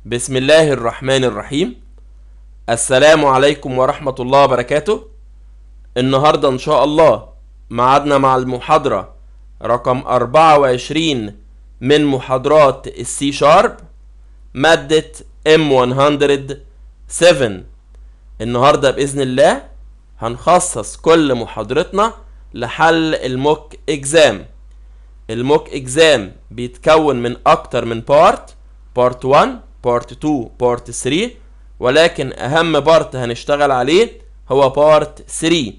بسم الله الرحمن الرحيم السلام عليكم ورحمة الله وبركاته النهاردة إن شاء الله معادنا مع المحاضرة رقم 24 من محاضرات السي شارب مادة M107 النهاردة بإذن الله هنخصص كل محاضرتنا لحل الموك اكزام الموك اكزام بيتكون من اكتر من بارت بارت 1 بارت 2 بارت 3 ولكن اهم بارت هنشتغل عليه هو بارت 3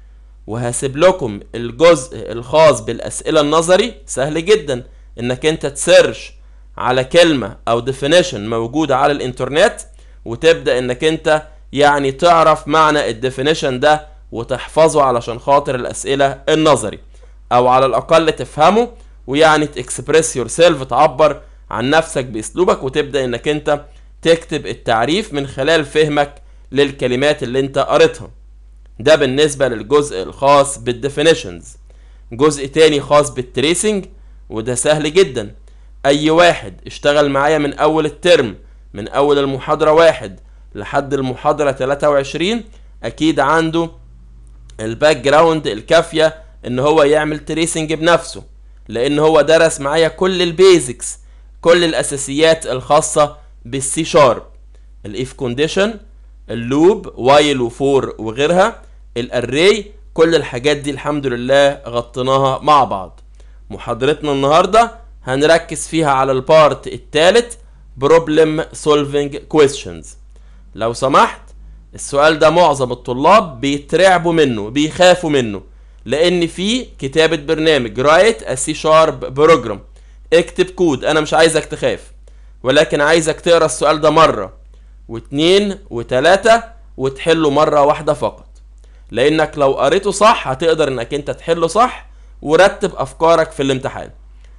وهسيب لكم الجزء الخاص بالاسئله النظري سهل جدا انك انت تسيرش على كلمه او ديفينيشن موجوده على الانترنت وتبدا انك انت يعني تعرف معنى الديفينيشن ده وتحفظه علشان خاطر الاسئله النظري او على الاقل تفهمه ويعني تكسبريس يور سيلف تعبر عن نفسك باسلوبك وتبدا انك انت تكتب التعريف من خلال فهمك للكلمات اللي انت قريتها ده بالنسبة للجزء الخاص بالديفينيشنز جزء تاني خاص بالتريسنج وده سهل جدا اي واحد اشتغل معايا من اول الترم من اول المحاضرة واحد لحد المحاضرة 23 اكيد عنده الباك جراوند الكافية ان هو يعمل تريسنج بنفسه لان هو درس معايا كل البيزكس كل الاساسيات الخاصة بالسي شارب الاف كونديشن اللوب وايل وفور وغيرها الاري كل الحاجات دي الحمد لله غطيناها مع بعض محاضرتنا النهارده هنركز فيها على البارت الثالث بروبلم سولفينج كويستشنز لو سمحت السؤال ده معظم الطلاب بيترعبوا منه بيخافوا منه لان في كتابه برنامج رايت اسي شارب بروجرام اكتب كود انا مش عايزك تخاف ولكن عايزك تقرا السؤال ده مره واتنين وتلاتة وتحله مرة واحدة فقط لانك لو قريته صح هتقدر انك انت تحله صح ورتب افكارك في الامتحان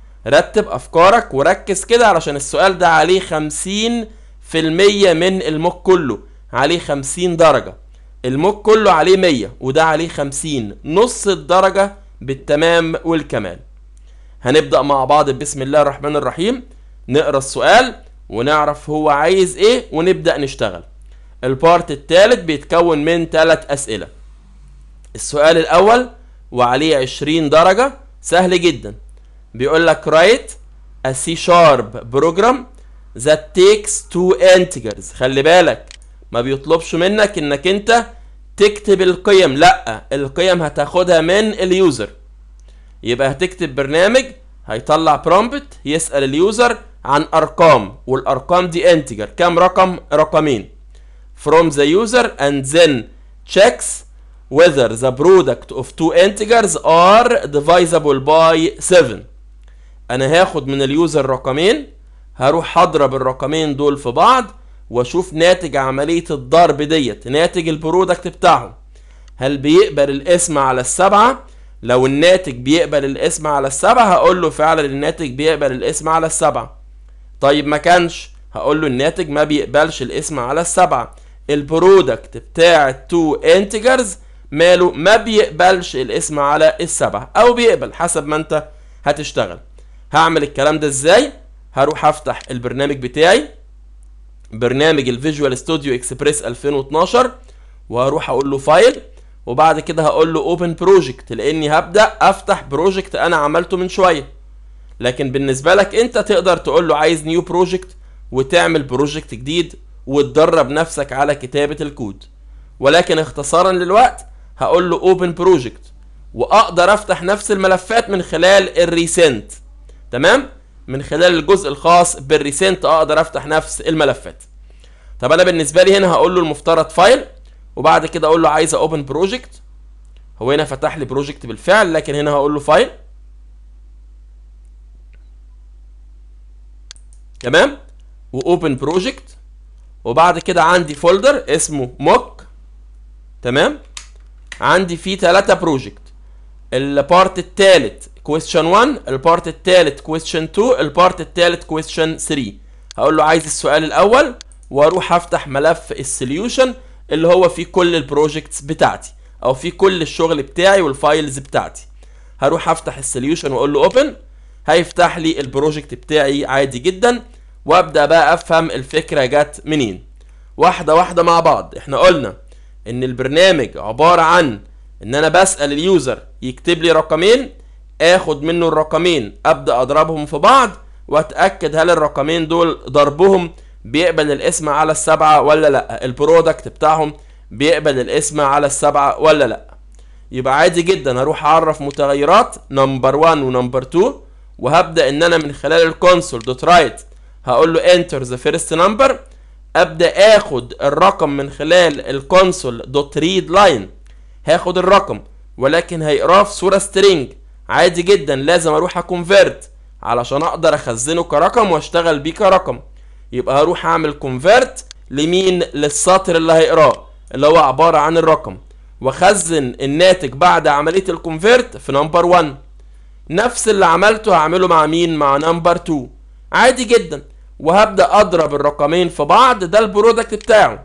رتب افكارك وركز كده علشان السؤال ده عليه خمسين في المية من الموك كله عليه خمسين درجة الموك كله عليه مية وده عليه خمسين نص الدرجة بالتمام والكمال هنبدأ مع بعض بسم الله الرحمن الرحيم نقرا السؤال ونعرف هو عايز ايه ونبدأ نشتغل البارت الثالث بيتكون من ثلاث أسئلة السؤال الأول وعليه 20 درجة سهل جدا بيقول لك write a C sharp program that takes two integers خلي بالك ما بيطلبش منك انك انت تكتب القيم لا القيم هتاخدها من اليوزر يبقى هتكتب برنامج هيطلع برومبت يسأل اليوزر عن ارقام والارقام دي انتجر كام رقم رقمين from the user and then checks whether the product of two integers are divisible by 7 انا هاخد من اليوزر رقمين هروح هضرب الرقمين دول في بعض واشوف ناتج عملية الضرب ديت ناتج البرودكت بتاعهم هل بيقبل الاسم على السبعة لو الناتج بيقبل الاسم على السبعة هقول له فعلا الناتج بيقبل الاسم على السبعة طيب ما كانش هقول له الناتج ما بيقبلش الاسم على السبعة البرودكت بتاع التو انتجرز ماله ما بيقبلش الاسم على السبعة او بيقبل حسب ما انت هتشتغل هعمل الكلام ده ازاي هروح افتح البرنامج بتاعي برنامج الفيجوال ستوديو اكسبريس 2012 وهروح اقول له فايل وبعد كده هقول له اوبن بروجكت لاني هبدا افتح بروجكت انا عملته من شويه لكن بالنسبه لك انت تقدر تقول له عايز نيو بروجكت وتعمل بروجكت جديد وتدرب نفسك على كتابه الكود ولكن اختصارا للوقت هقول له اوبن بروجكت واقدر افتح نفس الملفات من خلال الريسنت تمام من خلال الجزء الخاص بالريسنت اقدر افتح نفس الملفات طب انا بالنسبه لي هنا هقول له المفترض فايل وبعد كده اقول له عايز اوبن بروجكت هو هنا فتح لي بروجكت بالفعل لكن هنا هقول له فايل تمام واوبن بروجكت وبعد كده عندي فولدر اسمه موك تمام عندي فيه ثلاثة بروجكت البارت الثالث كويستشن 1 البارت الثالث كويستشن 2 البارت الثالث كويستشن 3 هقول له عايز السؤال الاول واروح افتح ملف السوليوشن اللي هو فيه كل البروجكتس بتاعتي او فيه كل الشغل بتاعي والفايلز بتاعتي هروح افتح السوليوشن واقول له اوبن هيفتح لي البروجكت بتاعي عادي جدا وابدا بقى افهم الفكره جت منين واحده واحده مع بعض احنا قلنا ان البرنامج عباره عن ان انا بسال اليوزر يكتب لي رقمين اخد منه الرقمين ابدا اضربهم في بعض واتاكد هل الرقمين دول ضربهم بيقبل الاسم على السبعه ولا لا البرودكت بتاعهم بيقبل الاسم على السبعه ولا لا يبقى عادي جدا هروح اعرف متغيرات نمبر 1 ونمبر 2 وهبدا ان انا من خلال الكونسول دوت رايت هقول له انتر ذا فيرست نمبر ابدا اخد الرقم من خلال الكونسول دوت ريد لاين هاخد الرقم ولكن هيقراه في صوره سترينج عادي جدا لازم اروح اكونفيرت علشان اقدر اخزنه كرقم واشتغل بيه كرقم يبقى هروح اعمل كونفيرت لمين للسطر اللي هيقراه اللي هو عباره عن الرقم واخزن الناتج بعد عمليه الكونفيرت في نمبر 1 نفس اللي عملته هعمله مع مين مع نمبر 2 عادي جدا وهبدا اضرب الرقمين في بعض ده البرودكت بتاعه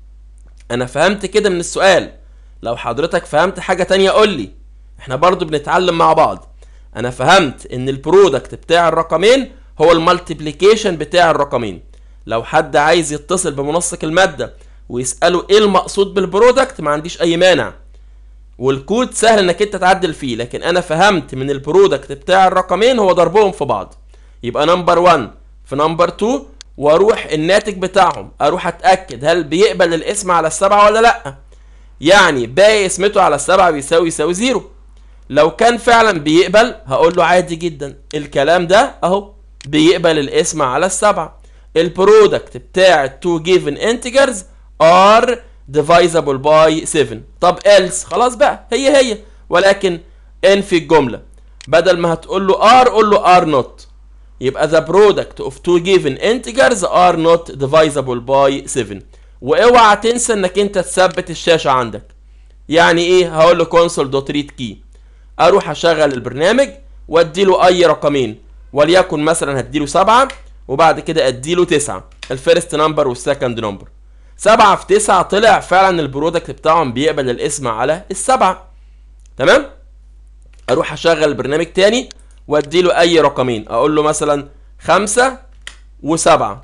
انا فهمت كده من السؤال لو حضرتك فهمت حاجه تانية قول لي احنا برضو بنتعلم مع بعض انا فهمت ان البرودكت بتاع الرقمين هو المالتيبليكيشن بتاع الرقمين لو حد عايز يتصل بمنسق الماده ويساله ايه المقصود بالبرودكت ما عنديش اي مانع والكود سهل انك انت تعدل فيه لكن انا فهمت من البرودكت بتاع الرقمين هو ضربهم في بعض يبقى نمبر 1 في نمبر 2 واروح الناتج بتاعهم اروح اتاكد هل بيقبل الاسم على السبعه ولا لا يعني باقي اسمته على السبعه بيساوي يساوي زيرو لو كان فعلا بيقبل هقول له عادي جدا الكلام ده اهو بيقبل الاسم على السبعه البرودكت بتاع التو جيفن انتجرز ار divisible by 7 طب else خلاص بقى هي هي ولكن انفي الجمله بدل ما هتقول له r قول له r not يبقى the product of two given integers are not divisible by 7 واوعى تنسى انك انت تثبت الشاشه عندك يعني ايه هقول له console.read key اروح اشغل البرنامج واديله اي رقمين وليكن مثلا هديله سبعة وبعد كده اديله تسعة الفيرست نمبر والسكند نمبر سبعة في تسعة طلع فعلا البرودكت بتاعهم بيقبل الاسم على السبعة تمام اروح اشغل البرنامج تاني واديله اي رقمين اقول له مثلا خمسة وسبعة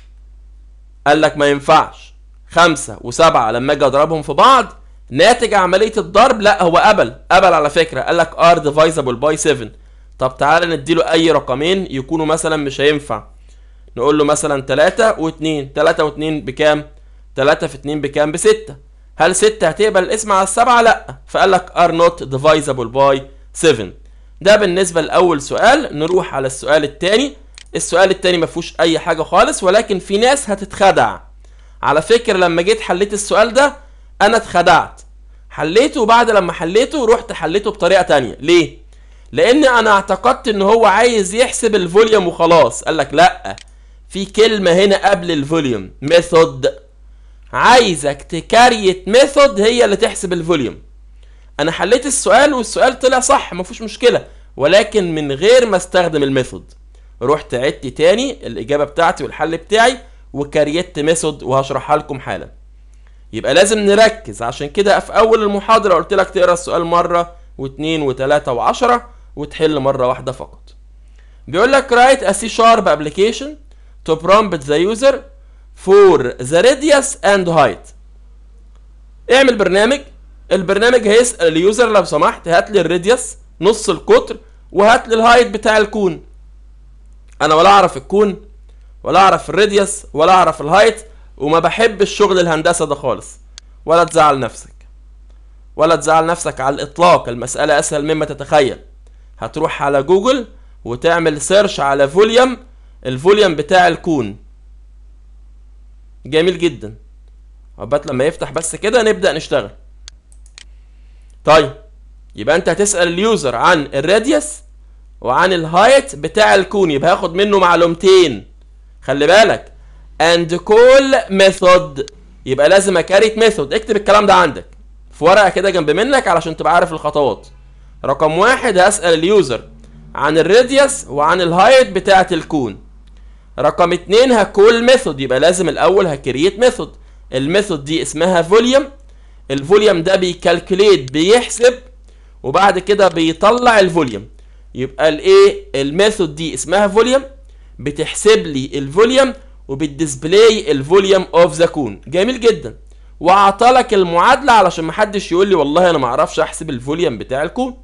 قال لك ما ينفعش خمسة وسبعة لما اجي اضربهم في بعض ناتج عملية الضرب لا هو قبل قبل على فكرة قال لك ار divisible by 7 طب تعالى نديله اي رقمين يكونوا مثلا مش هينفع نقول له مثلا 3 و2 3 و2 بكام 3 في 2 بكام ب 6 هل 6 هتقبل الاسم على السبعة لا فقال لك are not divisible by 7 ده بالنسبة لأول سؤال نروح على السؤال الثاني السؤال الثاني ما فيهوش أي حاجة خالص ولكن في ناس هتتخدع على فكرة لما جيت حليت السؤال ده أنا اتخدعت حليته وبعد لما حليته رحت حليته بطريقة تانية ليه؟ لأن أنا اعتقدت إن هو عايز يحسب الفوليوم وخلاص قال لك لأ في كلمة هنا قبل الفوليوم ميثود عايزك تكريت ميثود هي اللي تحسب الفوليوم انا حليت السؤال والسؤال طلع صح مفيش مشكله ولكن من غير ما استخدم الميثود رحت عدت تاني الاجابه بتاعتي والحل بتاعي وكريت ميثود وهشرحها لكم حالا يبقى لازم نركز عشان كده في اول المحاضره قلت لك تقرا السؤال مره واثنين وثلاثه وعشرة وتحل مره واحده فقط بيقول لك write a C sharp application to prompt the user for the radius and height اعمل برنامج البرنامج هيسأل اليوزر لو سمحت هات لي الراديوس نص القطر وهات لي الهايت بتاع الكون انا ولا اعرف الكون ولا اعرف الراديوس ولا اعرف الهايت وما بحبش شغل الهندسه ده خالص ولا تزعل نفسك ولا تزعل نفسك على الاطلاق المساله اسهل مما تتخيل هتروح على جوجل وتعمل سيرش على فوليوم الفوليوم بتاع الكون جميل جدا عقبال لما يفتح بس كده نبدا نشتغل طيب يبقى انت هتسال اليوزر عن الراديوس وعن الهايت بتاع الكون يبقى هاخد منه معلومتين خلي بالك and call method يبقى لازم اكريت ميثود اكتب الكلام ده عندك في ورقه كده جنب منك علشان تبقى عارف الخطوات رقم واحد هسال اليوزر عن الراديوس وعن الهايت بتاعه الكون رقم اتنين هكول ميثود يبقى لازم الاول هكريت ميثود الميثود دي اسمها فوليوم الفوليوم ده بيكالكوليت بيحسب وبعد كده بيطلع الفوليوم يبقى الايه الميثود دي اسمها فوليوم بتحسب لي الفوليوم وبتديسبلاي الفوليوم اوف ذا كون جميل جدا وعطالك المعادله علشان محدش يقول لي والله انا ما اعرفش احسب الفوليوم بتاع الكون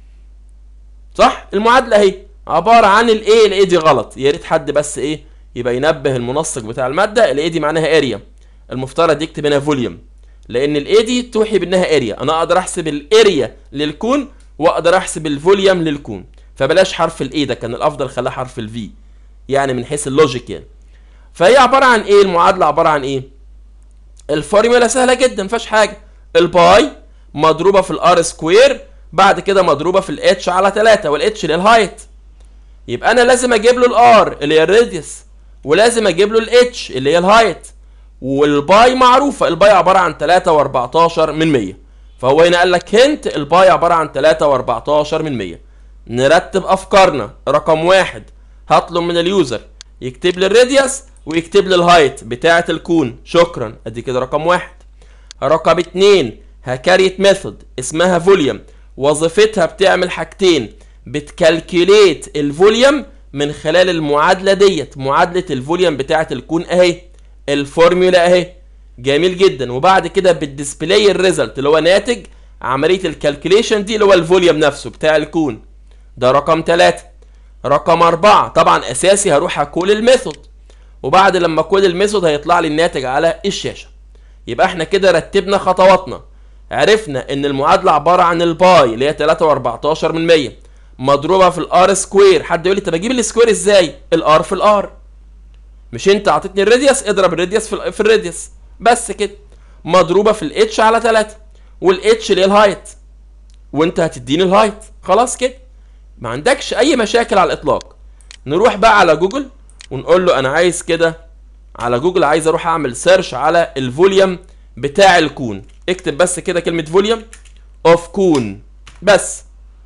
صح المعادله اهي عباره عن الايه الايه دي غلط يا ريت حد بس ايه يبقى ينبه المنسق بتاع الماده الايه دي معناها اريا المفترض يكتب هنا فوليوم لان الايه دي توحي بانها اريا انا اقدر احسب الاريا للكون واقدر احسب الفوليوم للكون فبلاش حرف الاي ده كان الافضل خلاه حرف الفي يعني من حيث اللوجيك يعني فهي عباره عن ايه المعادله عباره عن ايه الفورمولا سهله جدا مفيهاش حاجه الباي مضروبه في الار سكوير بعد كده مضروبه في الاتش على 3 والاتش اللي هي الهايت يبقى انا لازم اجيب له الار اللي هي الراديوس ولازم اجيب له الاتش اللي هي الهايت والباي معروفه الباي عباره عن 3 و14 من 100 فهو هنا قال لك هنت الباي عباره عن 3 و14 من 100 نرتب افكارنا رقم واحد هطلب من اليوزر يكتب لي الراديوس ويكتب لي الهايت بتاعه الكون شكرا ادي كده رقم واحد رقم اتنين هكريت ميثود اسمها فوليوم وظيفتها بتعمل حاجتين بتكالكوليت الفوليوم من خلال المعادله ديت معادله الفوليوم بتاعه الكون اهي الفورمولا اهي جميل جدا وبعد كده بتديسبلاي الريزلت اللي هو ناتج عمليه الكالكوليشن دي اللي هو الفوليوم نفسه بتاع الكون ده رقم ثلاثة رقم أربعة طبعا أساسي هروح أكول الميثود وبعد لما أكول الميثود هيطلع لي الناتج على الشاشة يبقى احنا كده رتبنا خطواتنا عرفنا ان المعادلة عبارة عن الباي اللي هي 3 و14 من 100 مضروبة في الار سكوير حد يقول لي طب اجيب السكوير ازاي الار في الار مش انت اعطيتني الراديوس اضرب الراديوس في, في الراديوس بس كده مضروبة في الاتش على 3 والاتش اللي هي الهايت وانت هتديني الهايت خلاص كده ما عندكش اي مشاكل على الاطلاق نروح بقى على جوجل ونقول له انا عايز كده على جوجل عايز اروح اعمل سيرش على الفوليوم بتاع الكون اكتب بس كده كلمة فوليوم اوف كون بس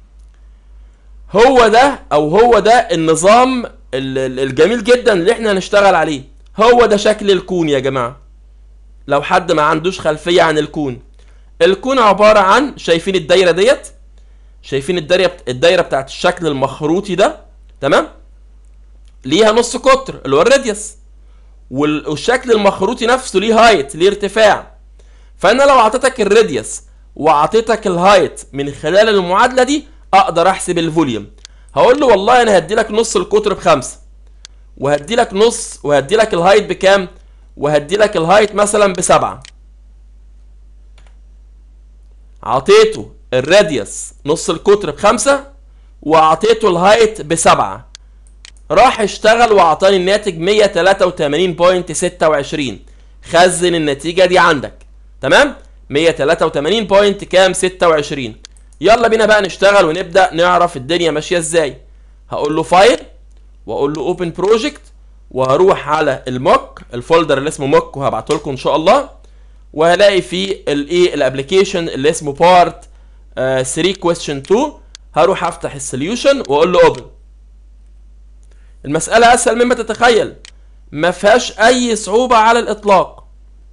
هو ده او هو ده النظام الجميل جدا اللي احنا هنشتغل عليه هو ده شكل الكون يا جماعة لو حد ما عندوش خلفية عن الكون الكون عبارة عن شايفين الدايرة ديت شايفين الدايره الدايره بتاعت الشكل المخروطي ده تمام ليها نص قطر اللي هو الراديوس والشكل المخروطي نفسه ليه هايت ليه ارتفاع فانا لو اعطيتك الراديوس واعطيتك الهايت من خلال المعادله دي اقدر احسب الفوليوم هقول له والله انا هدي لك نص القطر بخمسة وهدي لك نص وهدي لك الهايت بكام وهدي لك الهايت مثلا بسبعة عطيته الراديوس نص القطر بخمسة وأعطيته الهايت بسبعة راح اشتغل وأعطاني الناتج 183.26 خزن النتيجة دي عندك تمام 183 بوينت كام 26 يلا بينا بقى نشتغل ونبدأ نعرف الدنيا ماشية ازاي هقول له فايل واقول له اوبن بروجكت وهروح على الموك الفولدر اللي اسمه موك وهبعته لكم ان شاء الله وهلاقي فيه الايه الابلكيشن اللي اسمه بارت 3 كويستشن 2 هروح افتح السوليوشن واقول له اوبن المسألة اسهل مما تتخيل ما فيهاش اي صعوبة على الاطلاق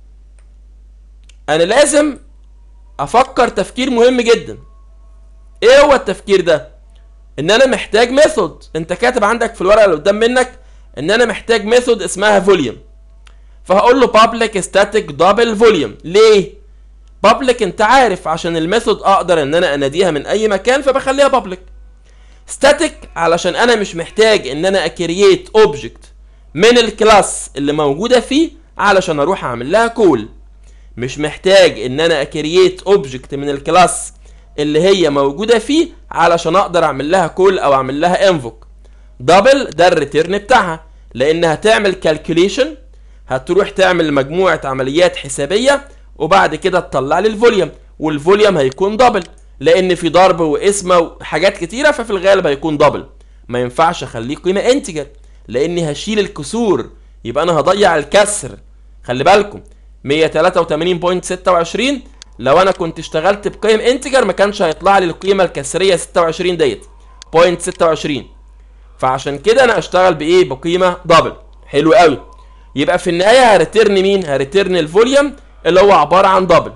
انا لازم افكر تفكير مهم جدا ايه هو التفكير ده ان انا محتاج ميثود انت كاتب عندك في الورقه اللي قدام منك ان انا محتاج ميثود اسمها فوليوم فهقول له public static double volume ليه public انت عارف عشان الميثود اقدر ان انا اناديها من اي مكان فبخليها public static علشان انا مش محتاج ان انا اكرييت اوبجكت من الكلاس اللي موجوده فيه علشان اروح اعمل لها كول مش محتاج ان انا اكرييت اوبجكت من الكلاس اللي هي موجوده فيه علشان اقدر اعمل لها كول او اعمل لها انفوك دبل ده الريتيرن بتاعها لانها تعمل كالكوليشن هتروح تعمل مجموعه عمليات حسابيه وبعد كده تطلع لي الفوليوم والفوليوم هيكون دبل لان في ضرب وقسمه وحاجات كتيره ففي الغالب هيكون دبل ما ينفعش اخليه قيمه انتجر لاني هشيل الكسور يبقى انا هضيع الكسر خلي بالكم 183.26 لو انا كنت اشتغلت بقيم انتجر ما كانش هيطلع لي القيمه الكسريه 26 ديت بوينت 26 فعشان كده انا اشتغل بايه بقيمه دبل حلو قوي يبقى في النهايه هريتيرن مين هريتيرن الفوليوم اللي هو عباره عن دبل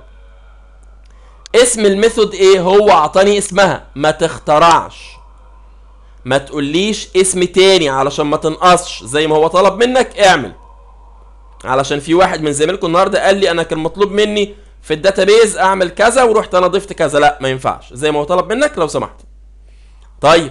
اسم الميثود ايه هو اعطاني اسمها ما تخترعش ما تقوليش اسم تاني علشان ما تنقصش زي ما هو طلب منك اعمل علشان في واحد من زميلكم النهارده قال لي انا كان مطلوب مني في الداتابيز اعمل كذا ورحت انا ضفت كذا لا ما ينفعش زي ما هو طلب منك لو سمحت طيب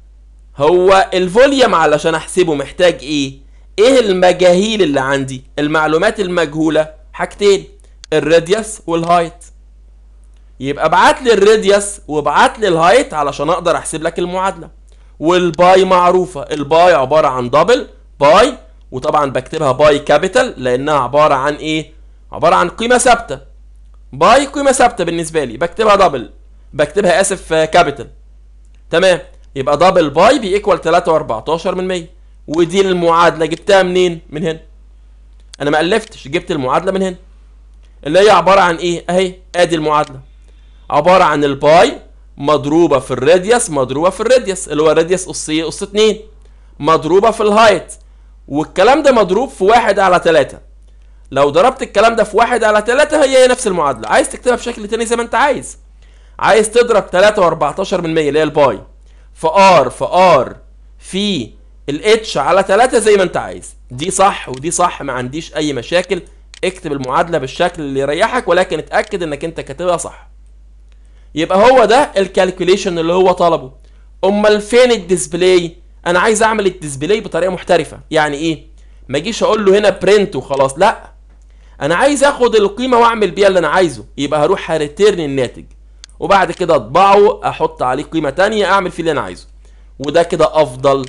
هو الفوليوم علشان احسبه محتاج ايه ايه المجاهيل اللي عندي المعلومات المجهوله حاجتين الراديوس والهايت يبقى ابعت لي الراديوس وابعت لي الهايت علشان اقدر احسب لك المعادله والباي معروفه الباي عباره عن دبل باي وطبعا بكتبها باي كابيتال لانها عباره عن ايه عباره عن قيمه ثابته باي قيمه ثابته بالنسبه لي بكتبها دبل بكتبها اسف كابيتال تمام يبقى دبل باي بيكوال 3 و14 من 100 ودي المعادله جبتها منين من هنا انا ما الفتش جبت المعادله من هنا اللي هي عباره عن ايه اهي ادي المعادله عباره عن الباي مضروبه في الراديوس مضروبه في الراديوس اللي هو الراديوس اس ايه اس 2 مضروبه في الهايت والكلام ده مضروب في واحد على 3 لو ضربت الكلام ده في واحد على 3 هي هي نفس المعادله عايز تكتبها بشكل تاني زي ما انت عايز عايز تضرب 3 و14 من 100 اللي هي الباي في ار في ار في الاتش على 3 زي ما انت عايز دي صح ودي صح ما عنديش اي مشاكل اكتب المعادله بالشكل اللي يريحك ولكن اتاكد انك انت كاتبها صح يبقى هو ده الكالكوليشن اللي هو طلبه امال فين الديسبلاي انا عايز اعمل الديسبلاي بطريقه محترفه يعني ايه ما اجيش اقول له هنا برنت وخلاص لا انا عايز اخد القيمه واعمل بيها اللي انا عايزه يبقى هروح هريتيرن الناتج وبعد كده اطبعه احط عليه قيمه تانية اعمل فيه اللي انا عايزه وده كده افضل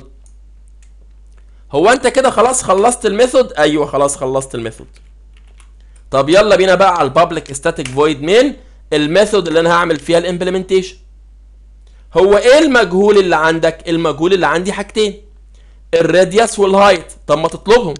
هو انت كده خلاص خلصت الميثود ايوه خلاص خلصت الميثود طب يلا بينا بقى على البابليك ستاتيك فويد مين الميثود اللي انا هعمل فيها الامبلمنتيشن هو ايه المجهول اللي عندك المجهول اللي عندي حاجتين الراديوس والهايت طب ما تطلبهم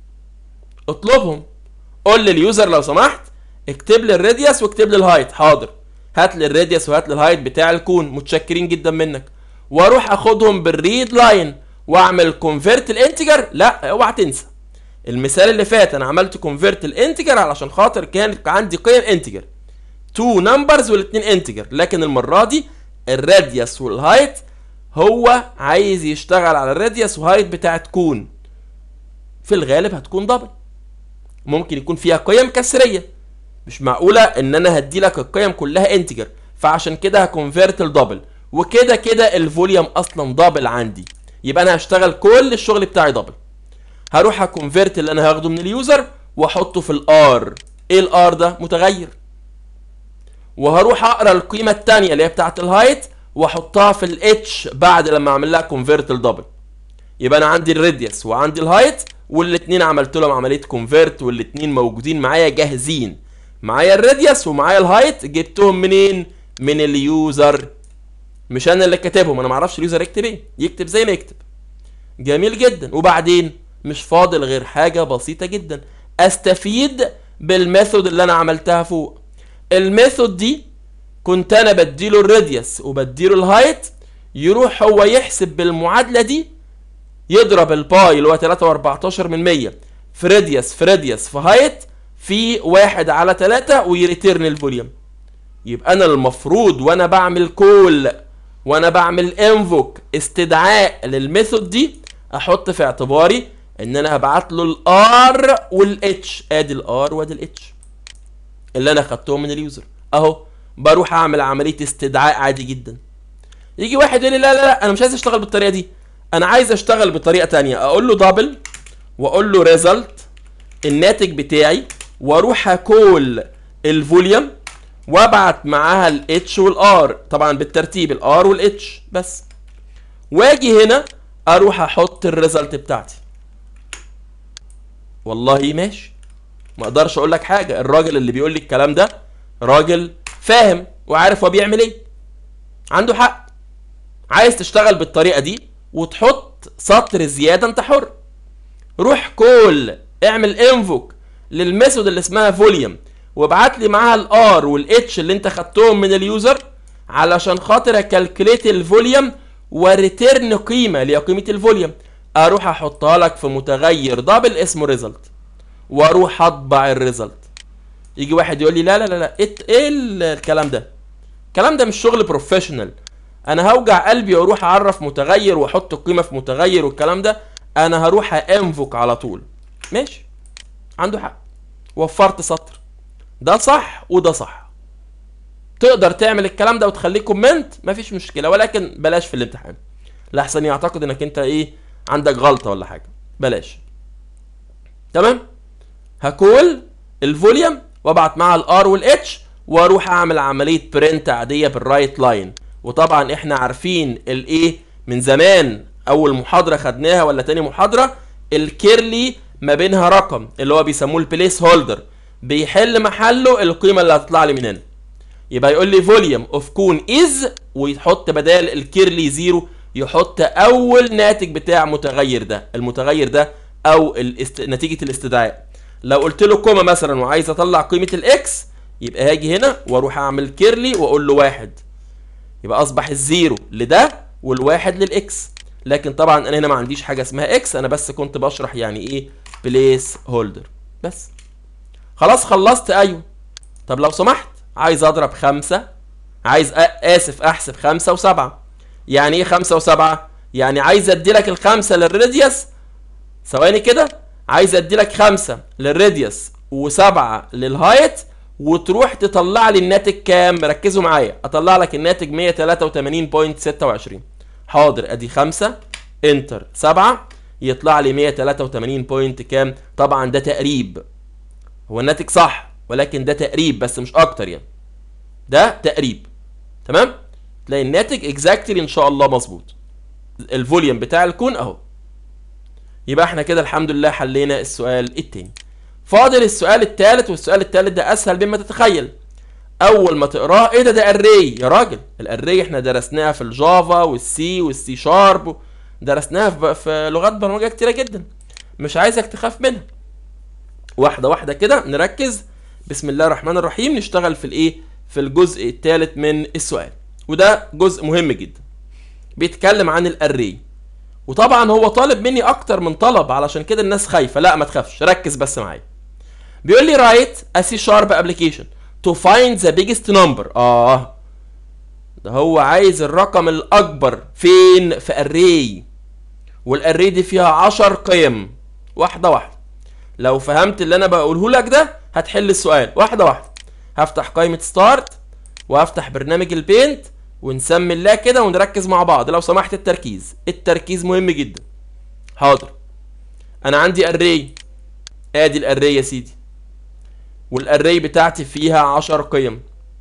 اطلبهم قول لليوزر لو سمحت اكتب لي الراديوس واكتب لي الهايت حاضر هات لي الراديوس وهات لي الهايت بتاع الكون متشكرين جدا منك واروح اخدهم بالريد لاين واعمل كونفيرت الانتجر لا اوعى تنسى المثال اللي فات انا عملت كونفيرت الانتجر علشان خاطر كان عندي قيم انتجر تو نمبرز والاثنين انتجر لكن المره دي الراديوس والهايت هو عايز يشتغل على الراديوس وهايت بتاعت كون في الغالب هتكون دبل ممكن يكون فيها قيم كسريه مش معقوله ان انا هدي لك القيم كلها انتجر فعشان كده هكونفيرت الدبل وكده كده الفوليوم اصلا دبل عندي يبقى انا هشتغل كل الشغل بتاعي دبل هروح اكونفيرت اللي انا هاخده من اليوزر واحطه في الار ايه الار ده متغير وهروح اقرا القيمه الثانيه اللي هي بتاعه الهايت واحطها في الاتش بعد لما اعمل لها كونفيرت الدبل يبقى انا عندي الراديوس وعندي الهايت والاثنين عملت لهم عمليه كونفيرت والاثنين موجودين معايا جاهزين معايا الراديوس ومعايا الهايت جبتهم منين من اليوزر مش انا اللي كاتبهم انا معرفش اليوزر يكتب ايه يكتب زي ما يكتب جميل جدا وبعدين مش فاضل غير حاجه بسيطه جدا استفيد بالميثود اللي انا عملتها فوق الميثود دي كنت انا بديله الراديوس وبديله الهايت يروح هو يحسب بالمعادله دي يضرب الباي اللي هو 3 و14 من 100 في راديوس في راديوس في هايت في واحد على 3 ويريتيرن الفوليوم يبقى انا المفروض وانا بعمل كول وانا بعمل انفوك استدعاء للميثود دي احط في اعتباري ان انا هبعت له الار والاتش ادي الار وادي الاتش اللي انا خدتهم من اليوزر اهو بروح اعمل عمليه استدعاء عادي جدا يجي واحد يقول لي لا لا لا انا مش عايز اشتغل بالطريقه دي انا عايز اشتغل بطريقه تانية اقول له دبل واقول له ريزلت الناتج بتاعي واروح اكول الفوليوم وابعت معاها الاتش والار طبعا بالترتيب الار والاتش بس واجي هنا اروح احط الريزلت بتاعتي والله ماشي ما اقدرش اقول لك حاجه الراجل اللي بيقول لي الكلام ده راجل فاهم وعارف هو بيعمل ايه عنده حق عايز تشتغل بالطريقه دي وتحط سطر زياده انت حر روح كول اعمل انفوك للميثود اللي اسمها فوليوم وابعت لي معاها الار والاتش اللي انت خدتهم من اليوزر علشان خاطر اكالكليت الفوليوم وريتيرن قيمه اللي هي قيمه الفوليوم اروح احطها لك في متغير دبل اسمه ريزلت واروح اطبع الريزلت يجي واحد يقول لي لا لا لا لا ايه ايه الكلام ده الكلام ده مش شغل بروفيشنال انا هوجع قلبي واروح اعرف متغير واحط القيمه في متغير والكلام ده انا هروح انفك على طول ماشي عنده حق وفرت سطر ده صح وده صح تقدر تعمل الكلام ده وتخليه كومنت مفيش مشكله ولكن بلاش في الامتحان لاحسن يعتقد انك انت ايه عندك غلطه ولا حاجه بلاش تمام هكول الفوليوم وابعت معاها الار والاتش واروح اعمل عمليه برنت عاديه بالرايت لاين وطبعا احنا عارفين الايه من زمان اول محاضره خدناها ولا تاني محاضره الكيرلي ما بينها رقم اللي هو بيسموه البليس هولدر بيحل محله القيمه اللي هتطلع لي من هنا يبقى يقول لي فوليوم اوف كون از ويحط بدال الكيرلي زيرو يحط اول ناتج بتاع متغير ده المتغير ده او الاست... نتيجه الاستدعاء لو قلت له كوما مثلا وعايز اطلع قيمه الاكس يبقى هاجي هنا واروح اعمل كيرلي واقول له واحد يبقى اصبح الزيرو لده والواحد للاكس لكن طبعا انا هنا ما عنديش حاجه اسمها اكس انا بس كنت بشرح يعني ايه بليس هولدر بس خلاص خلصت ايوه طب لو سمحت عايز اضرب خمسة عايز أ... اسف احسب خمسة وسبعة يعني ايه خمسة وسبعة يعني عايز ادي لك الخمسة للراديوس ثواني كده عايز ادي لك خمسة للراديوس وسبعة للهايت وتروح تطلع لي الناتج كام ركزوا معايا اطلع لك الناتج 183.26 حاضر ادي خمسة انتر سبعة يطلع لي 183 بوينت كام طبعا ده تقريب هو الناتج صح ولكن ده تقريب بس مش اكتر يعني ده تقريب تمام تلاقي الناتج اكزاكتلي ان شاء الله مظبوط الفوليوم بتاع الكون اهو يبقى احنا كده الحمد لله حلينا السؤال التاني فاضل السؤال الثالث والسؤال الثالث ده اسهل مما تتخيل اول ما تقراه ايه ده ده اري يا راجل الاري احنا درسناها في الجافا والسي والسي شارب درسناها في, في لغات برمجه كتيره جدا مش عايزك تخاف منها واحده واحده كده نركز بسم الله الرحمن الرحيم نشتغل في الايه في الجزء الثالث من السؤال وده جزء مهم جدا بيتكلم عن الاري وطبعا هو طالب مني اكتر من طلب علشان كده الناس خايفه لا ما تخافش ركز بس معايا بيقول لي رايت a C sharp application to find the biggest number اه ده هو عايز الرقم الاكبر فين في array والاري دي فيها 10 قيم واحده واحده لو فهمت اللي انا بقوله لك ده هتحل السؤال واحده واحده هفتح قائمه ستارت وهفتح برنامج البينت ونسمي الله كده ونركز مع بعض لو سمحت التركيز التركيز مهم جدا حاضر انا عندي اري ادي الاري يا سيدي والاري بتاعتي فيها عشر قيم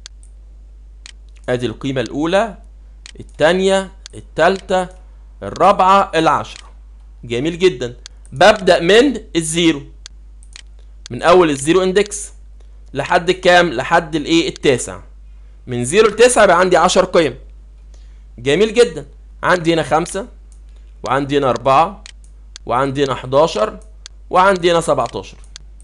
ادي القيمة الاولى التانية التالتة الرابعة العشرة جميل جدا ببدأ من الزيرو من اول الزيرو اندكس لحد كام لحد الايه التاسع من زيرو لتسعة يبقى عندي عشر قيم جميل جدا عندي هنا خمسة وعندي هنا أربعة وعندي هنا حداشر وعندي هنا سبعتاشر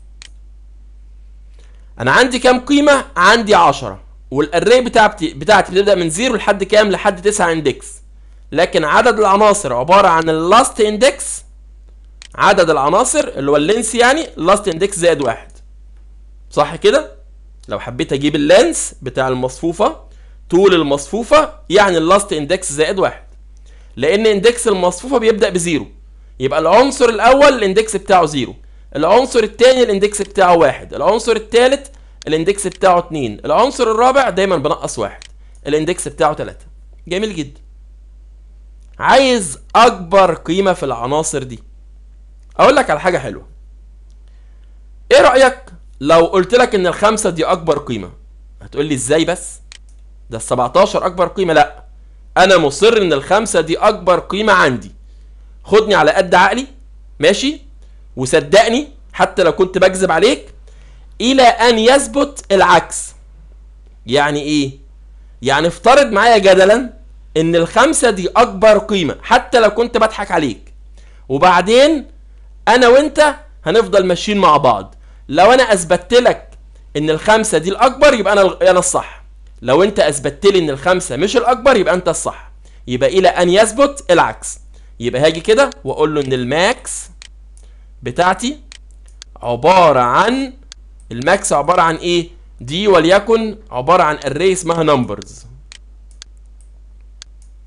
أنا عندي كام قيمة؟ عندي عشرة والأري بتاعتي بتاعتي بتبدأ من زيرو لحد كام؟ لحد تسعة اندكس لكن عدد العناصر عبارة عن اللاست اندكس عدد العناصر اللي هو اللينس يعني لاست اندكس زائد واحد صح كده؟ لو حبيت اجيب اللينس بتاع المصفوفه طول المصفوفه يعني اللاست اندكس زائد واحد لان اندكس المصفوفه بيبدا بزيرو يبقى العنصر الاول الاندكس بتاعه زيرو العنصر الثاني الاندكس بتاعه واحد العنصر الثالث الاندكس بتاعه اتنين العنصر الرابع دايما بنقص واحد الاندكس بتاعه تلاتة جميل جدا عايز اكبر قيمه في العناصر دي اقول لك على حاجه حلوه ايه رايك لو قلت لك ان الخمسة دي اكبر قيمة هتقول لي ازاي بس ده ال 17 اكبر قيمة لا انا مصر ان الخمسة دي اكبر قيمة عندي خدني على قد عقلي ماشي وصدقني حتى لو كنت بكذب عليك الى ان يثبت العكس يعني ايه يعني افترض معايا جدلا ان الخمسة دي اكبر قيمة حتى لو كنت بضحك عليك وبعدين انا وانت هنفضل ماشيين مع بعض لو انا اثبتت لك ان الخمسه دي الاكبر يبقى انا انا الصح لو انت اثبتت لي ان الخمسه مش الاكبر يبقى انت الصح يبقى الى ان يثبت العكس يبقى هاجي كده واقول له ان الماكس بتاعتي عباره عن الماكس عباره عن ايه دي وليكن عباره عن اري اسمها نمبرز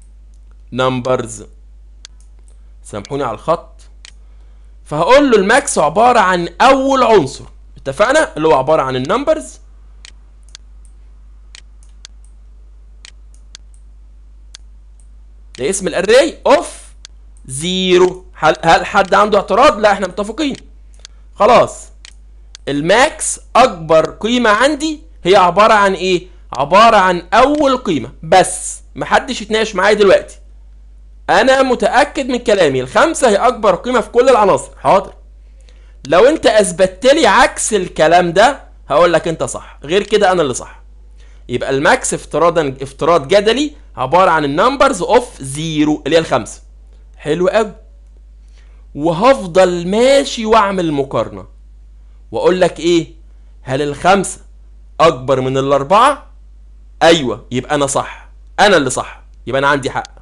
numbers سامحوني على الخط فهقول له الماكس عبارة عن أول عنصر اتفقنا اللي هو عبارة عن النمبرز ده اسم الاري اوف زيرو هل هل حد عنده اعتراض لا احنا متفقين خلاص الماكس اكبر قيمة عندي هي عبارة عن ايه عبارة عن اول قيمة بس محدش يتناقش معايا دلوقتي انا متأكد من كلامي الخمسة هي اكبر قيمة في كل العناصر حاضر لو انت اثبتت لي عكس الكلام ده هقول لك انت صح غير كده انا اللي صح يبقى الماكس افتراضا افتراض جدلي عباره عن النمبرز اوف زيرو اللي هي الخمسه حلو قوي وهفضل ماشي واعمل مقارنه واقول لك ايه هل الخمسه اكبر من الاربعه ايوه يبقى انا صح انا اللي صح يبقى انا عندي حق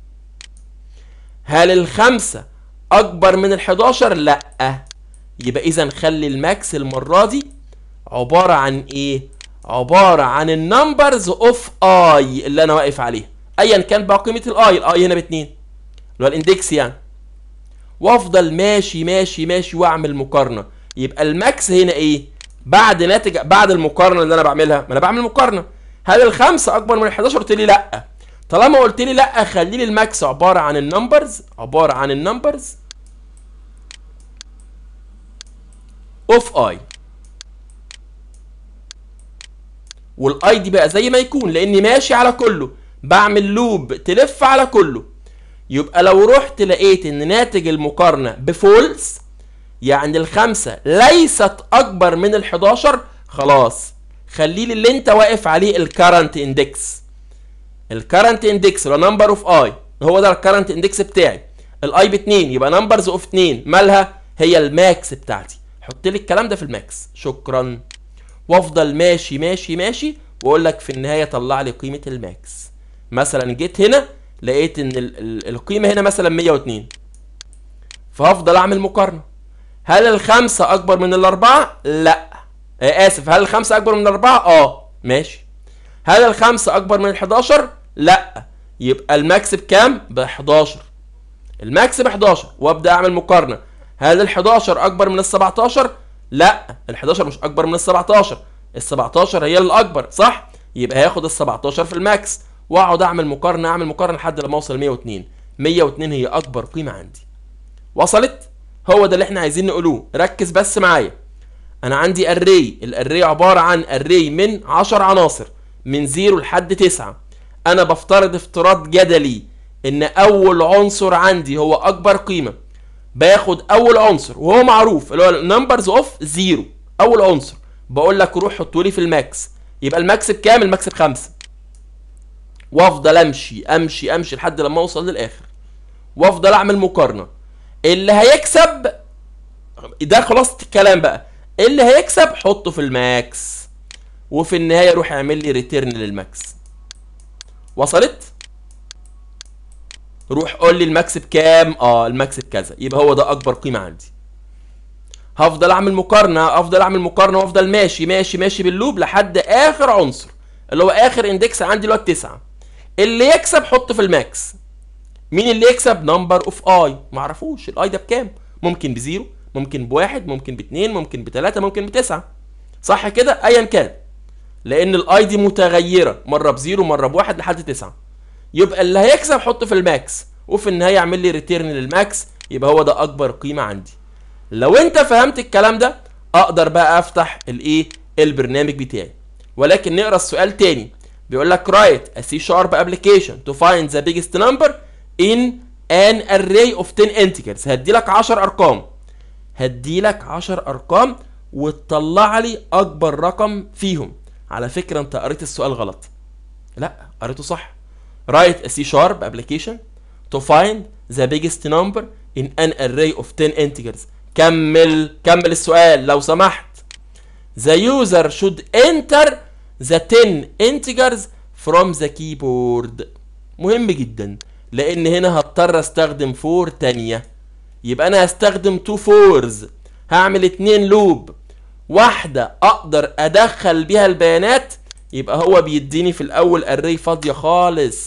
هل الخمسه اكبر من ال11 لا يبقى اذا خلي الماكس المره دي عباره عن ايه عباره عن النمبرز اوف اي اللي انا واقف عليها ايا كان بقى قيمه الاي الاي هنا باتنين اللي هو الاندكس يعني وافضل ماشي ماشي ماشي واعمل مقارنه يبقى الماكس هنا ايه بعد ناتج بعد المقارنه اللي انا بعملها ما انا بعمل مقارنه هل الخمسه اكبر من ال11 قلت لي لا طالما قلت لي لا خلي لي الماكس عباره عن النمبرز عباره عن النمبرز اوف اي والاي دي بقى زي ما يكون لاني ماشي على كله بعمل لوب تلف على كله يبقى لو رحت لقيت ان ناتج المقارنه بفولس يعني الخمسه ليست اكبر من ال11 خلاص خلي لي اللي انت واقف عليه الكرنت اندكس الكرنت اندكس اللي نمبر اوف اي هو ده الكرنت اندكس بتاعي الاي ب 2 يبقى نمبرز اوف 2 مالها هي الماكس بتاعتي حط لي الكلام ده في الماكس شكرا وافضل ماشي ماشي ماشي واقول لك في النهايه طلع لي قيمه الماكس مثلا جيت هنا لقيت ان ال ال القيمه هنا مثلا 102 فهفضل اعمل مقارنه هل الخمسه اكبر من الاربعه لا آه اسف هل الخمسه اكبر من الاربعه اه ماشي هل الخمسه اكبر من ال11 لا يبقى الماكس بكام ب 11 الماكس ب 11 وابدا اعمل مقارنه هل ال11 اكبر من ال17 لا ال11 مش اكبر من ال17 ال17 هي الاكبر صح يبقى هياخد ال17 في الماكس واقعد اعمل مقارنه اعمل مقارنه لحد لما اوصل 102 102 هي اكبر قيمه عندي وصلت هو ده اللي احنا عايزين نقولوه ركز بس معايا انا عندي اري الاري عباره عن اري من 10 عناصر من 0 لحد 9 انا بفترض افتراض جدلي ان اول عنصر عندي هو اكبر قيمه باخد اول عنصر وهو معروف اللي هو نمبرز اوف زيرو اول عنصر بقول لك روح حطه لي في الماكس يبقى الماكس بكام الماكس بخمسة وافضل امشي امشي امشي لحد لما اوصل للاخر وافضل اعمل مقارنه اللي هيكسب ده خلاصة الكلام بقى اللي هيكسب حطه في الماكس وفي النهايه روح اعمل لي ريتيرن للماكس وصلت روح قول لي الماكس بكام اه الماكس بكذا يبقى هو ده اكبر قيمه عندي هفضل اعمل مقارنه افضل اعمل مقارنه وافضل ماشي ماشي ماشي باللوب لحد اخر عنصر اللي هو اخر اندكس عندي اللي هو التسعه اللي يكسب حطه في الماكس مين اللي يكسب نمبر اوف اي معرفوش الاي ده بكام ممكن بزيرو ممكن بواحد ممكن باتنين ممكن بتلاته ممكن بتسعه صح كده ايا كان لان الاي دي متغيره مره بزيرو مره بواحد لحد تسعه يبقى اللي هيكسب حطه في الماكس وفي النهايه يعمل لي ريتيرن للماكس يبقى هو ده اكبر قيمه عندي لو انت فهمت الكلام ده اقدر بقى افتح الايه البرنامج بتاعي ولكن نقرا السؤال تاني بيقول لك write a C sharp application to find the biggest number in an array of 10 integers هدي لك 10 ارقام هدي لك 10 ارقام وتطلع لي اكبر رقم فيهم على فكره انت قريت السؤال غلط لا قريته صح write a C sharp application to find the biggest number in an array of 10 integers كمل كمل السؤال لو سمحت the user should enter the 10 integers from the keyboard مهم جدا لان هنا هضطر استخدم فور تانية يبقى انا هستخدم 2 فورز هعمل اتنين لوب واحدة اقدر ادخل بيها البيانات يبقى هو بيديني في الاول اري فاضية خالص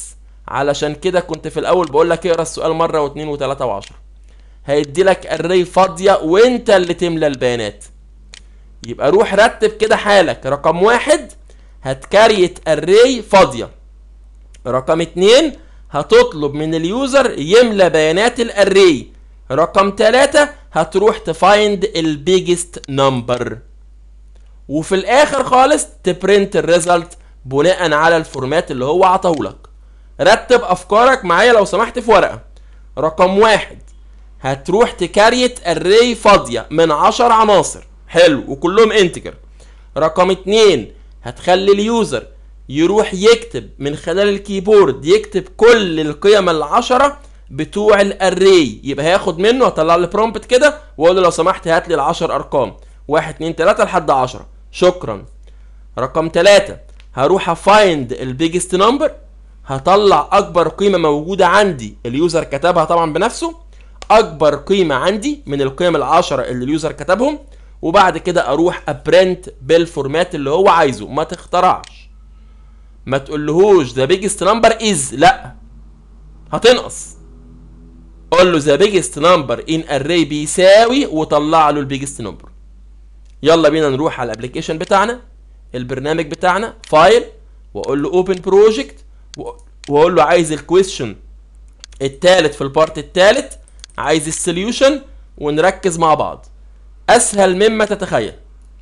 علشان كده كنت في الاول بقول لك اقرا السؤال مره واثنين وثلاثه وعشرة هيدي لك اري فاضيه وانت اللي تملى البيانات يبقى روح رتب كده حالك رقم واحد هتكريت اري فاضيه رقم اتنين هتطلب من اليوزر يملى بيانات الاري رقم تلاتة هتروح تفايند البيجست نمبر وفي الاخر خالص تبرنت الريزلت بناء على الفورمات اللي هو عطاهولك رتب افكارك معايا لو سمحت في ورقه رقم واحد هتروح تكريت اري فاضيه من عشر عناصر حلو وكلهم انتجر رقم اتنين هتخلي اليوزر يروح يكتب من خلال الكيبورد يكتب كل القيم العشرة بتوع الاري يبقى هياخد منه هطلع له برومبت كده واقول له لو سمحت هات لي العشر ارقام واحد اتنين تلاته لحد عشرة شكرا رقم تلاته هروح افايند البيجست نمبر هطلع اكبر قيمه موجوده عندي اليوزر كتبها طبعا بنفسه اكبر قيمه عندي من القيم العشرة اللي اليوزر كتبهم وبعد كده اروح ابرنت بالفورمات اللي هو عايزه ما تخترعش ما تقولهوش ذا بيجست نمبر از لا هتنقص قول له ذا بيجست نمبر ان اري بيساوي وطلع له البيجست نمبر يلا بينا نروح على الابلكيشن بتاعنا البرنامج بتاعنا فايل واقول له اوبن بروجكت واقول له عايز الكويستشن التالت في البارت التالت عايز السوليوشن ونركز مع بعض اسهل مما تتخيل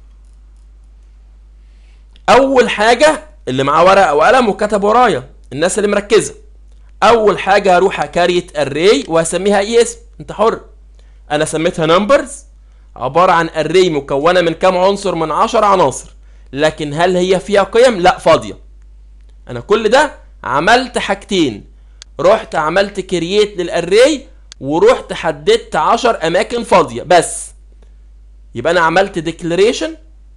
اول حاجه اللي معاه ورقه وقلم وكتب ورايا الناس اللي مركزه اول حاجه هروح اكريت اري وهسميها اي اسم انت حر انا سميتها نمبرز عباره عن اري مكونه من كام عنصر من 10 عناصر لكن هل هي فيها قيم لا فاضيه انا كل ده عملت حاجتين رحت عملت كرييت للاري ورحت حددت 10 اماكن فاضيه بس يبقى انا عملت ديكلاريشن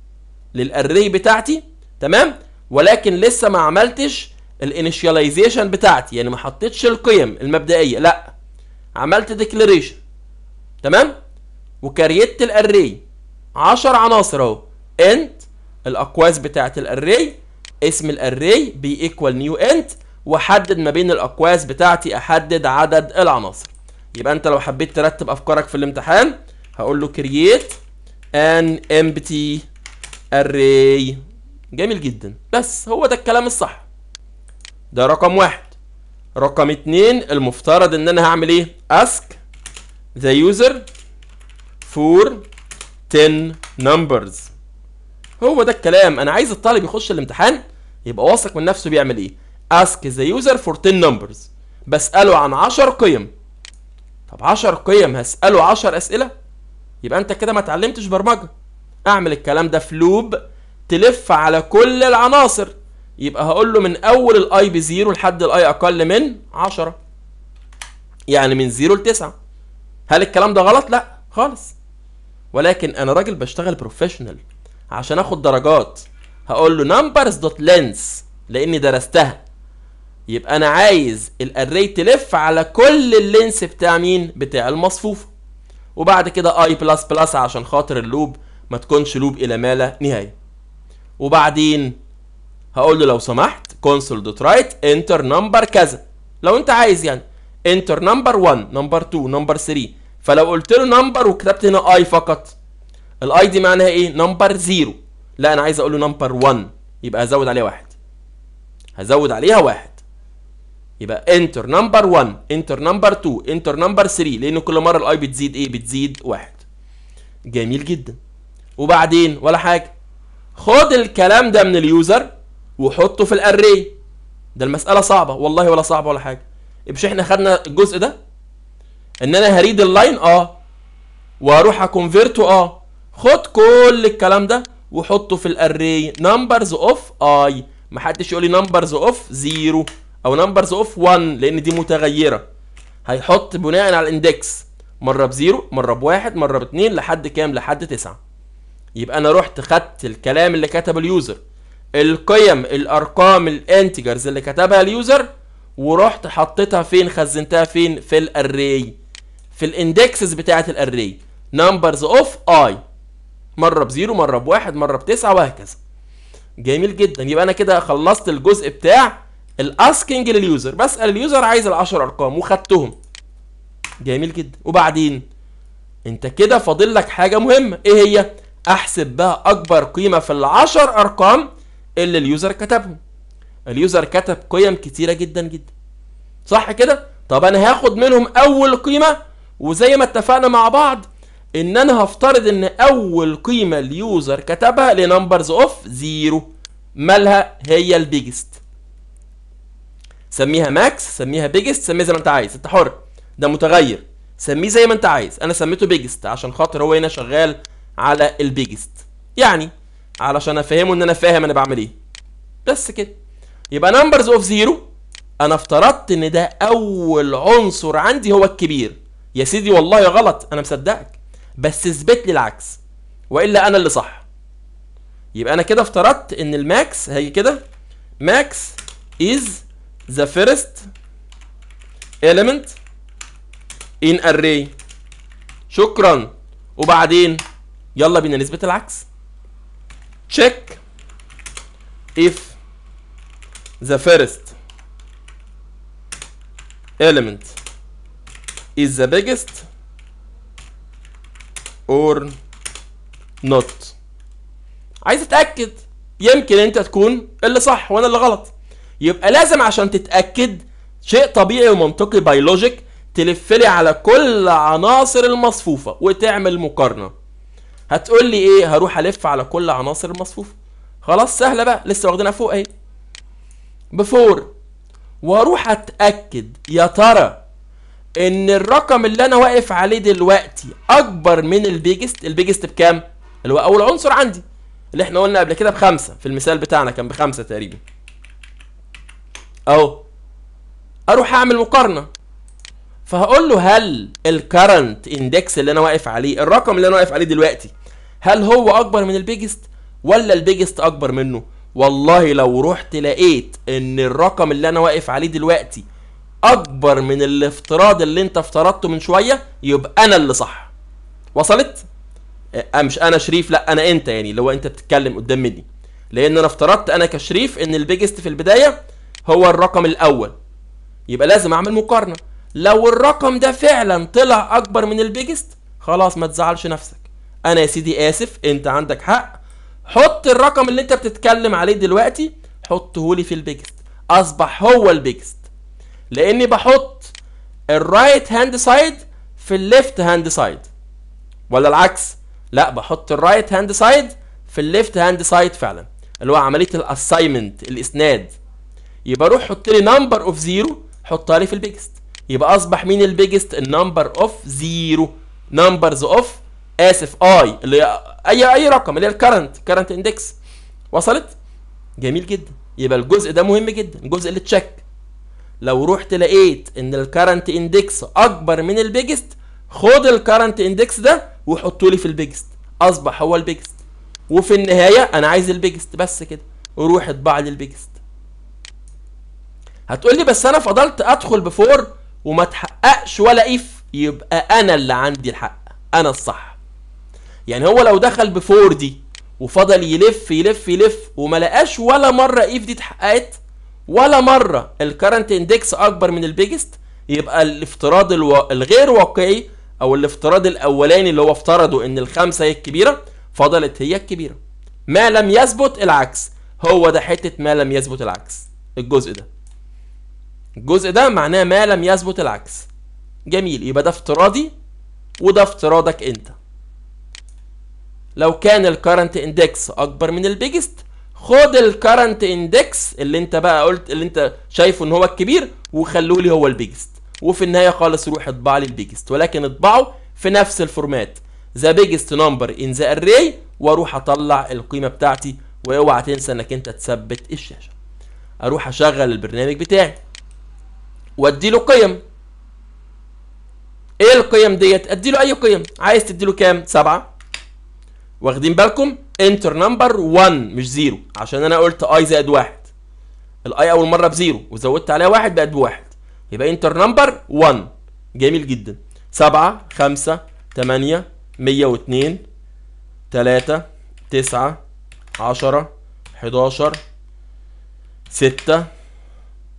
للاري بتاعتي تمام ولكن لسه ما عملتش الانيشاليزيشن بتاعتي يعني ما حطيتش القيم المبدئيه لا عملت ديكلاريشن تمام وكريت الاري 10 عناصر اهو انت الاقواس بتاعت الاري اسم الاري بي ايكوال نيو انت واحدد ما بين الاقواس بتاعتي احدد عدد العناصر يبقى انت لو حبيت ترتب افكارك في الامتحان هقول له create an empty array جميل جدا بس هو ده الكلام الصح ده رقم واحد رقم اتنين المفترض ان انا هعمل ايه ask the user for 10 numbers هو ده الكلام انا عايز الطالب يخش الامتحان يبقى واثق من نفسه بيعمل ايه ask the user for 10 numbers بسأله عن 10 قيم طب 10 قيم هسأله 10 أسئلة يبقى انت كده ما اتعلمتش برمجة اعمل الكلام ده في لوب تلف على كل العناصر يبقى هقول له من اول الاي بزيرو لحد الاي اقل من 10 يعني من 0 ل 9 هل الكلام ده غلط لا خالص ولكن انا راجل بشتغل بروفيشنال عشان اخد درجات هقول له numbers دوت لينس لاني درستها يبقى انا عايز الاري تلف على كل اللينس بتاع مين بتاع المصفوفه وبعد كده اي بلس بلس عشان خاطر اللوب ما تكونش لوب الى ما لا نهايه وبعدين هقول له لو سمحت كونسول دوت رايت انتر نمبر كذا لو انت عايز يعني انتر نمبر 1 نمبر 2 نمبر 3 فلو قلت له نمبر وكتبت هنا اي فقط الاي دي معناها ايه نمبر 0 لا انا عايز اقول له نمبر 1 يبقى هزود عليها واحد هزود عليها واحد يبقى انتر نمبر 1 انتر نمبر 2 انتر نمبر 3 لان كل مره الاي بتزيد ايه بتزيد واحد جميل جدا وبعدين ولا حاجه خد الكلام ده من اليوزر وحطه في الاري ده المساله صعبه والله ولا صعبه ولا حاجه مش احنا خدنا الجزء ده ان انا هريد اللاين اه وهروح اكونفيرته اه خد كل الكلام ده وحطه في الاري نمبرز اوف اي محدش يقول لي نمبرز اوف 0 او نمبرز اوف 1 لان دي متغيره هيحط بناء على الاندكس مره بزيرو مره بواحد مره باتنين لحد كام لحد تسعة يبقى انا رحت خدت الكلام اللي كتبه اليوزر القيم الارقام الانتجرز اللي كتبها اليوزر ورحت حطيتها فين خزنتها فين في الاري في الاندكسز بتاعه الاري نمبرز اوف اي مره بزيرو مره بواحد مره بتسعة وهكذا جميل جدا يبقى انا كده خلصت الجزء بتاع الاسكينج لليوزر بسال اليوزر عايز العشر ارقام وخدتهم جميل جدا وبعدين انت كده فاضل لك حاجه مهمه ايه هي احسب بقى اكبر قيمه في العشر ارقام اللي اليوزر كتبهم اليوزر كتب قيم كتيره جدا جدا صح كده طب انا هاخد منهم اول قيمه وزي ما اتفقنا مع بعض ان انا هفترض ان اول قيمه اليوزر كتبها لنمبرز اوف زيرو مالها هي البيجست سميها ماكس سميها بيجست سميها زي ما انت عايز انت حر ده متغير سميه زي ما انت عايز انا سميته بيجست عشان خاطر هو هنا شغال على البيجست يعني علشان افهمه ان انا فاهم انا بعمل ايه بس كده يبقى نمبرز اوف زيرو انا افترضت ان ده اول عنصر عندي هو الكبير يا سيدي والله غلط انا مصدقك بس اثبت لي العكس والا انا اللي صح يبقى انا كده افترضت ان الماكس هي كده ماكس is the first element in array شكرا وبعدين يلا بينا نثبت العكس check if the first element is the biggest or not عايز اتاكد يمكن انت تكون اللي صح وانا اللي غلط يبقى لازم عشان تتاكد شيء طبيعي ومنطقي بيولوجيك تلف لي على كل عناصر المصفوفه وتعمل مقارنه هتقول لي ايه هروح الف على كل عناصر المصفوفه خلاص سهله بقى لسه واخدينها فوق اهي بفور واروح اتاكد يا ترى ان الرقم اللي انا واقف عليه دلوقتي اكبر من البيجست البيجست بكام اللي هو اول عنصر عندي اللي احنا قلنا قبل كده بخمسة في المثال بتاعنا كان بخمسة تقريبا اهو اروح اعمل مقارنة فهقول له هل الكرنت اندكس اللي انا واقف عليه الرقم اللي انا واقف عليه دلوقتي هل هو اكبر من البيجست ولا البيجست اكبر منه والله لو رحت لقيت ان الرقم اللي انا واقف عليه دلوقتي اكبر من الافتراض اللي انت افترضته من شويه يبقى انا اللي صح وصلت أه مش انا شريف لا انا انت يعني اللي هو انت بتتكلم قدام مني لان انا افترضت انا كشريف ان البيجست في البدايه هو الرقم الاول يبقى لازم اعمل مقارنه لو الرقم ده فعلا طلع اكبر من البيجست خلاص ما تزعلش نفسك انا يا سيدي اسف انت عندك حق حط الرقم اللي انت بتتكلم عليه دلوقتي حطه لي في البيجست اصبح هو البيجست لاني بحط الرايت هاند سايد في الليفت هاند سايد ولا العكس لا بحط الرايت هاند سايد في الليفت هاند سايد فعلا اللي هو عمليه الاساينمنت الاسناد يبقى روح حط لي نمبر اوف زيرو حطها لي في البيجست يبقى اصبح مين البيجست النمبر اوف زيرو نمبرز اوف اسف اي اللي هي اي اي رقم اللي هي الكرنت كرنت اندكس وصلت جميل جدا يبقى الجزء ده مهم جدا الجزء اللي تشيك لو رحت لقيت ان الكرنت اندكس اكبر من البيجست خد الكرنت اندكس ده وحطه لي في البيجست اصبح هو البيجست وفي النهايه انا عايز البيجست بس كده وروح اطبع لي البيجست هتقول لي بس انا فضلت ادخل بفور وما تحققش ولا اف يبقى انا اللي عندي الحق انا الصح يعني هو لو دخل بفور دي وفضل يلف يلف يلف وما لقاش ولا مره اف دي اتحققت ولا مره الكرنت اندكس اكبر من البيجست يبقى الافتراض الو... الغير واقعي او الافتراض الاولاني اللي هو افترضه ان الخمسه هي الكبيره فضلت هي الكبيره ما لم يثبت العكس هو ده حته ما لم يثبت العكس الجزء ده الجزء ده معناه ما لم يثبت العكس جميل يبقى ده افتراضي وده افتراضك انت لو كان الكرنت اندكس اكبر من البيجست خد الكرنت اندكس اللي انت بقى قلت اللي انت شايفه ان هو الكبير وخلوه لي هو البيجست وفي النهايه خالص روح اطبع لي البيجست ولكن اطبعه في نفس الفورمات ذا بيجست نمبر ان ذا اري واروح اطلع القيمه بتاعتي واوعى تنسى انك انت تثبت الشاشه اروح اشغل البرنامج بتاعي وادي له قيم ايه القيم ديت ادي له اي قيم عايز تدي له كام سبعة واخدين بالكم انتر نمبر 1 مش زيرو عشان انا قلت اي زائد واحد الاي اول مره بزيرو وزودت عليها واحد بقت بواحد يبقى انتر نمبر 1 جميل جدا 7 5 8 102 3 9 10 11 6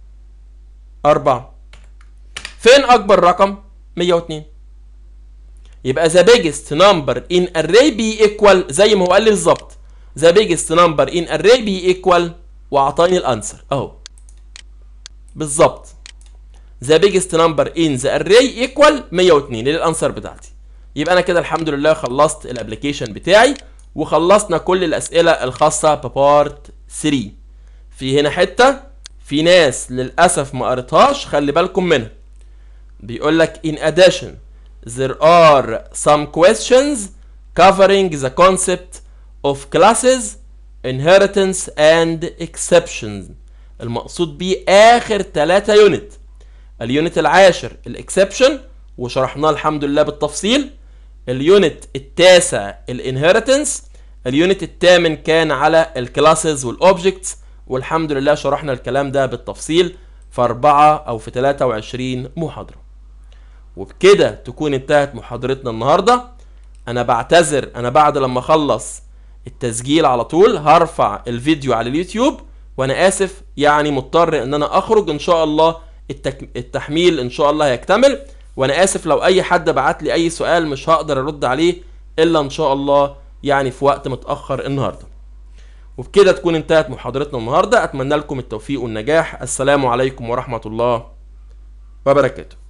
4 فين اكبر رقم 102 يبقى the biggest number in array be equal زي ما هو قال لي بالظبط the biggest number in array be equal واعطاني الانسر اهو بالظبط the biggest number in the array equal 102 اللي الانسر بتاعتي يبقى انا كده الحمد لله خلصت الابلكيشن بتاعي وخلصنا كل الاسئله الخاصه ببارت 3 في هنا حته في ناس للاسف ما قريتهاش خلي بالكم منها بيقول لك in addition there are some questions covering the concept of classes inheritance and exceptions المقصود بيه اخر 3 يونت اليونت العاشر الاكسبشن وشرحناه الحمد لله بالتفصيل اليونت التاسع الانهيرتنس اليونت الثامن كان على الكلاسز والاوبجكتس والحمد لله شرحنا الكلام ده بالتفصيل في أربعة أو في 23 محاضرة وبكده تكون انتهت محاضرتنا النهاردة أنا بعتذر أنا بعد لما أخلص التسجيل على طول هرفع الفيديو على اليوتيوب وأنا آسف يعني مضطر إن أنا أخرج إن شاء الله التك... التحميل إن شاء الله هيكتمل وأنا آسف لو أي حد بعت لي أي سؤال مش هقدر أرد عليه إلا إن شاء الله يعني في وقت متأخر النهارده وبكده تكون انتهت محاضرتنا النهارده اتمنى لكم التوفيق والنجاح السلام عليكم ورحمه الله وبركاته